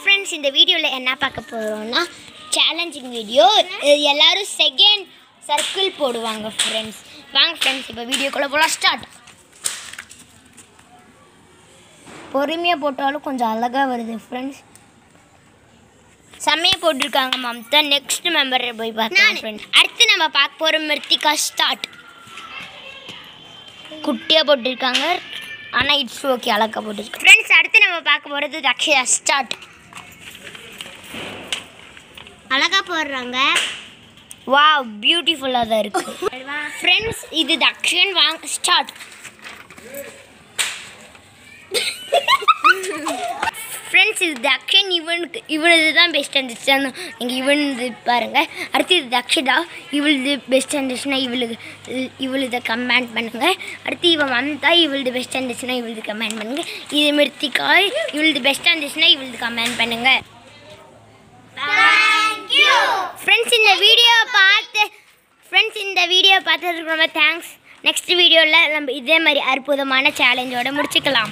friends இந்த வீடியோவில் என்ன பார்க்க போகிறோம்னா சேலஞ்சிங் வீடியோ எல்லாரும் செகண்ட் சர்க்கிள் போடுவாங்க ஃப்ரெண்ட்ஸ் வாங்க ஃப்ரெண்ட்ஸ் இப்போ வீடியோக்குள்ளே போகலாம் ஸ்டார்ட் பொறுமையாக போட்டாலும் கொஞ்சம் அழகாக வருது ஃப்ரெண்ட்ஸ் செம்மையாக போட்டிருக்காங்க மம்தா நெக்ஸ்ட் மெம்பரை போய் பார்க்கலாம் ஃப்ரெண்ட்ஸ் அடுத்து நம்ம பார்க்க போகிற மிருத்திகா ஸ்டார்ட் குட்டியாக போட்டிருக்காங்க ஆனால் இட்ஸ் ஓகே அழகாக போட்டிருக்கு ஃப்ரெண்ட்ஸ் அடுத்து நம்ம பார்க்க போகிறது தக்ஷயா ஸ்டார்ட் அழகா போடுறாங்க வா பியூட்டிஃபுல்லாக தான் இருக்கு ஃப்ரெண்ட்ஸ் இது தக்ஷன் வாங்க ஸ்டார்ட் ஃப்ரெண்ட்ஸ் இது தக்ஷன் இவனுக்கு இவனது தான் பெஸ்ட் இருந்துச்சுன்னு நீங்கள் இவன் இது பாருங்கள் அடுத்து இது தக்ஷதா இவளுது பெஸ்ட் இருந்துச்சுன்னா இவளுக்கு இவளுதை கமெண்ட் பண்ணுங்கள் அடுத்து இவன் வந்தா இவளுது பெஸ்ட் இருந்துச்சுன்னா இவளுது கமெண்ட் பண்ணுங்கள் இது மிருத்திகா இவளுது பெஸ்ட்டாக இருந்துச்சுன்னா இவளுது கமெண்ட் பண்ணுங்கள் ஃப்ரெண்ட்ஸ் இந்த வீடியோ பார்த்து ஃப்ரெண்ட்ஸ் இந்த வீடியோ பார்த்ததுக்கு ரொம்ப தேங்க்ஸ் நெக்ஸ்ட் வீடியோவில் நம்ம இதே மாதிரி அற்புதமான சேலஞ்சோட முடிச்சுக்கலாம்